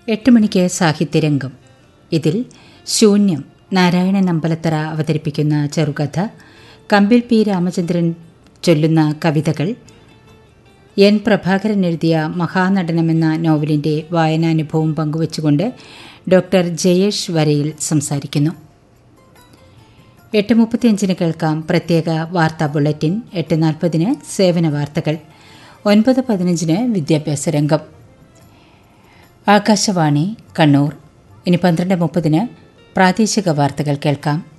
എട്ട് മണിക്ക് സാഹിത്യരംഗം ഇതിൽ ശൂന്യം നാരായണൻ അമ്പലത്തറ അവതരിപ്പിക്കുന്ന ചെറുകഥ കമ്പിൽ പി രാമചന്ദ്രൻ ചൊല്ലുന്ന കവിതകൾ എൻ പ്രഭാകരൻ എഴുതിയ മഹാനടനമെന്ന നോവലിൻ്റെ വായനാനുഭവം പങ്കുവച്ചുകൊണ്ട് ഡോക്ടർ ജയേഷ് വരയിൽ സംസാരിക്കുന്നു എട്ട് മുപ്പത്തിയഞ്ചിന് കേൾക്കാം പ്രത്യേക വാർത്താ ബുള്ളറ്റിൻ എട്ട് നാൽപ്പതിന് സേവന വാർത്തകൾ ഒൻപത് പതിനഞ്ചിന് വിദ്യാഭ്യാസ രംഗം ആകാശവാണി കണ്ണൂർ ഇനി പന്ത്രണ്ട് മുപ്പതിന് പ്രാദേശിക വാർത്തകൾ കേൾക്കാം